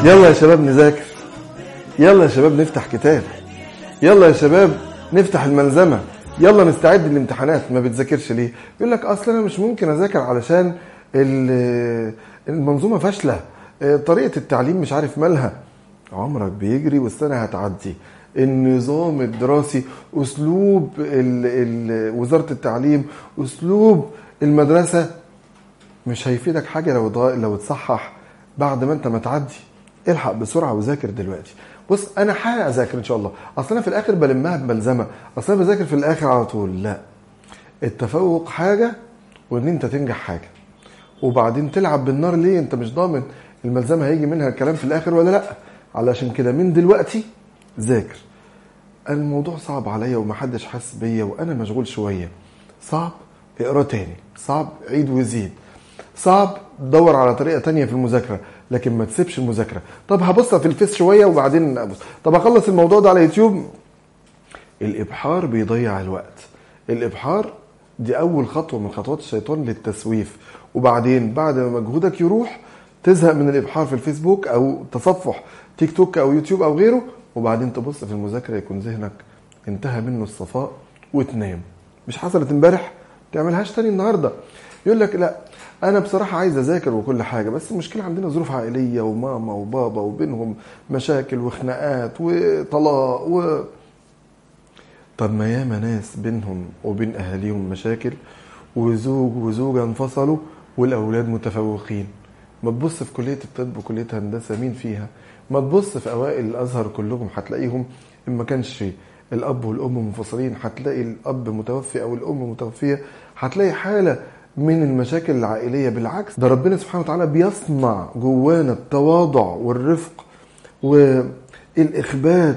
يلا يا شباب نذاكر يلا يا شباب نفتح كتاب يلا يا شباب نفتح الملزمه يلا نستعد للامتحانات ما بتذاكرش ليه يقول لك اصل انا مش ممكن اذاكر علشان ال- المنظومه فاشله طريقه التعليم مش عارف مالها عمرك بيجري والسنه هتعدي النظام الدراسي اسلوب ال ال وزاره التعليم اسلوب المدرسه مش هيفيدك حاجه لو ضا- لو اتصحح بعد ما انت ما تعدي الحق بسرعه وذاكر دلوقتي بص انا حالي اذاكر ان شاء الله اصل انا في الاخر بلمها بملزمه اصل انا بذاكر في الاخر على طول لا التفوق حاجه وان انت تنجح حاجه وبعدين تلعب بالنار ليه انت مش ضامن الملزمه هيجي منها الكلام في الاخر ولا لا علشان كده من دلوقتي ذاكر الموضوع صعب عليا ومحدش حاسس بيا وانا مشغول شويه صعب اقرا تاني صعب عيد وزيد صعب دور على طريقه تانية في المذاكره لكن ما تسيبش المذاكره طب هبص في الفيس شويه وبعدين ابص طب اخلص الموضوع ده على يوتيوب الابحار بيضيع الوقت الابحار دي اول خطوه من خطوات الشيطان للتسويف وبعدين بعد ما مجهودك يروح تزهق من الابحار في الفيسبوك او تصفح تيك توك او يوتيوب او غيره وبعدين تبص في المذاكره يكون ذهنك انتهى منه الصفاء وتنام مش حصلت امبارح تعملهاش تاني النهارده يقول لك لا انا بصراحه عايز اذاكر وكل حاجه بس المشكله عندنا ظروف عائليه وماما وبابا وبينهم مشاكل وخناقات وطلاق و طب ما ياما ناس بينهم وبين اهاليهم مشاكل وزوج وزوجه انفصلوا والاولاد متفوقين ما تبص في كليه الطب وكليه هندسه مين فيها ما تبص في اوائل الازهر كلهم هتلاقيهم ان ما كانش الاب والام منفصلين هتلاقي الاب متوفي او الام متوفيه هتلاقي حاله من المشاكل العائليه بالعكس ده ربنا سبحانه وتعالى بيصنع جوانا التواضع والرفق والاخبات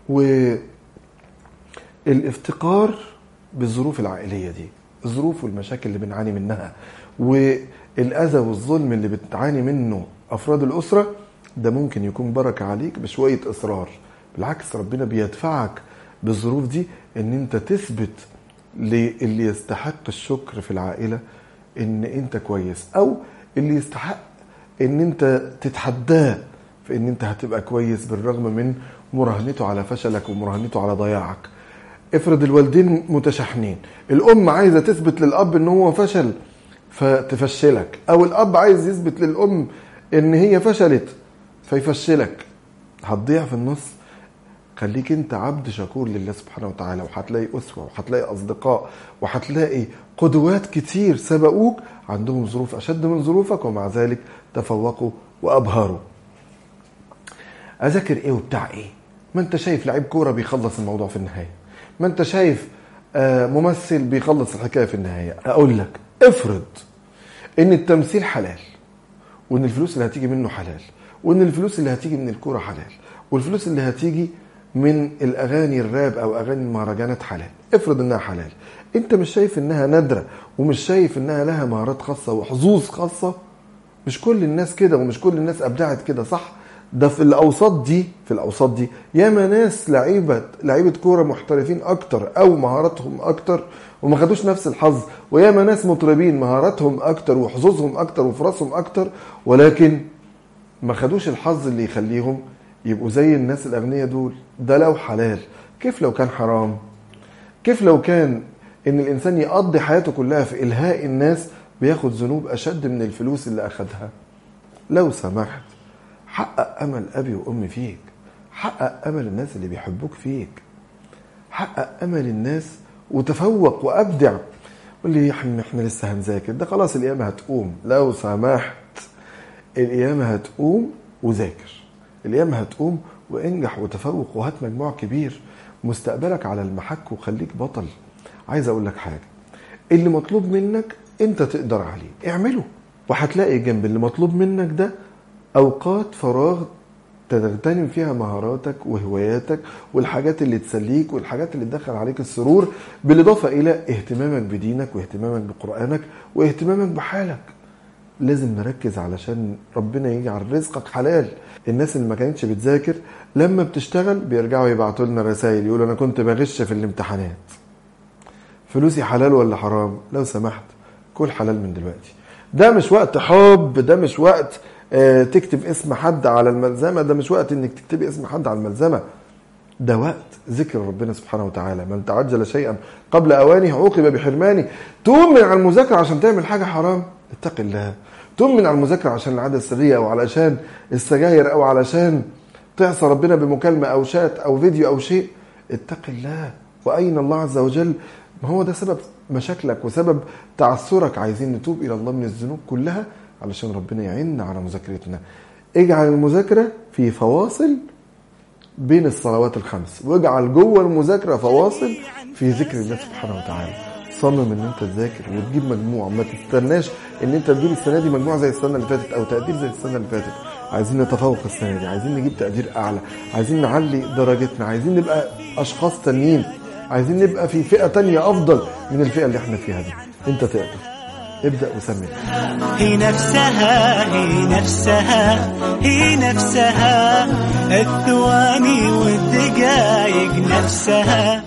والافتقار بالظروف العائليه دي الظروف والمشاكل اللي بنعاني منها والاذى والظلم اللي بتعاني منه افراد الاسره ده ممكن يكون بركه عليك بشويه اصرار بالعكس ربنا بيدفعك بالظروف دي ان انت تثبت للي يستحق الشكر في العائله ان انت كويس او اللي يستحق ان انت تتحداه في ان انت هتبقى كويس بالرغم من مراهنته على فشلك ومراهنته على ضياعك افرض الوالدين متشاحنين الام عايزه تثبت للاب ان هو فشل فتفشلك او الاب عايز يثبت للام ان هي فشلت فيفشلك هتضيع في النص خليك انت عبد شكور لله سبحانه وتعالى وهتلاقي اسوه وهتلاقي اصدقاء وهتلاقي قدوات كتير سبقوك عندهم ظروف اشد من ظروفك ومع ذلك تفوقوا وابهروا اذاكر ايه وبتاع ايه ما انت شايف لعيب كوره بيخلص الموضوع في النهايه ما انت شايف آه، ممثل بيخلص الحكايه في النهايه اقول لك افرض ان التمثيل حلال وان الفلوس اللي هتيجي منه حلال وان الفلوس اللي هتيجي من الكوره حلال والفلوس اللي هتيجي من الاغاني الراب او اغاني المهرجانات حلال افرض انها حلال انت مش شايف انها نادره ومش شايف انها لها مهارات خاصه وحظوظ خاصه مش كل الناس كده ومش كل الناس ابدعت كده صح ده في الاوساط دي في الاوساط دي ياما ناس لعيبه لعيبه كوره محترفين اكتر او مهاراتهم اكتر وما خدوش نفس الحظ وياما ناس مطربين مهاراتهم اكتر وحظوظهم اكتر وفرصهم اكتر ولكن ما خدوش الحظ اللي يخليهم يبقوا زي الناس الاغنياء دول ده لو حلال كيف لو كان حرام كيف لو كان ان الانسان يقضي حياته كلها في الهاء الناس بياخد ذنوب اشد من الفلوس اللي اخدها لو سمحت حقق امل ابي وامي فيك حقق امل الناس اللي بيحبوك فيك حقق امل الناس وتفوق وابدع قول لي يا حبيبي احنا لسه هنذاكر ده خلاص القيامه هتقوم لو سمحت القيامه هتقوم وذاكر القيامه هتقوم وانجح وتفوق وهات مجموع كبير مستقبلك على المحك وخليك بطل عايز اقول لك حاجه اللي مطلوب منك انت تقدر عليه اعمله وهتلاقي جنب اللي مطلوب منك ده اوقات فراغ تغتنم فيها مهاراتك وهواياتك والحاجات اللي تسليك والحاجات اللي تدخل عليك السرور بالاضافه الى اهتمامك بدينك واهتمامك بقرانك واهتمامك بحالك لازم نركز علشان ربنا يجعل رزقك حلال الناس اللي ما كانتش بتذاكر لما بتشتغل بيرجعوا يبعتوا لنا رسائل يقولوا انا كنت بغش في الامتحانات فلوسي حلال ولا حرام لو سمحت كل حلال من دلوقتي ده مش وقت حب ده مش وقت آه، تكتب اسم حد على الملزمه ده مش وقت انك تكتبي اسم حد على الملزمه ده وقت ذكر ربنا سبحانه وتعالى من تعجل شيئا قبل اوانه عوقب بحرمانه تقوم من على المذاكره عشان تعمل حاجه حرام اتق الله تقوم من على المذاكره عشان العاده السريه او علشان السجاير او علشان تعصى ربنا بمكالمه او شات او فيديو او شيء اتق الله واين الله عز وجل ما هو ده سبب مشاكلك وسبب تعثرك عايزين نتوب الى الله من الذنوب كلها علشان ربنا يعيننا على مذاكرتنا اجعل المذاكره في فواصل بين الصلوات الخمس واجعل جوه المذاكره فواصل في ذكر الله سبحانه وتعالى صمم ان انت تذاكر وتجيب مجموع ما تستناش ان انت تجيب السنه دي مجموع زي السنه اللي فاتت او تقدير زي السنه اللي فاتت عايزين نتفوق السنه دي عايزين نجيب تقدير اعلى عايزين نعلي درجتنا عايزين نبقى اشخاص تانيين عايزين نبقى في فئه تانية افضل من الفئه اللي احنا فيها دي انت تقدر ابدا وسمي هي نفسها هي نفسها هي نفسها الثواني والدقايق نفسها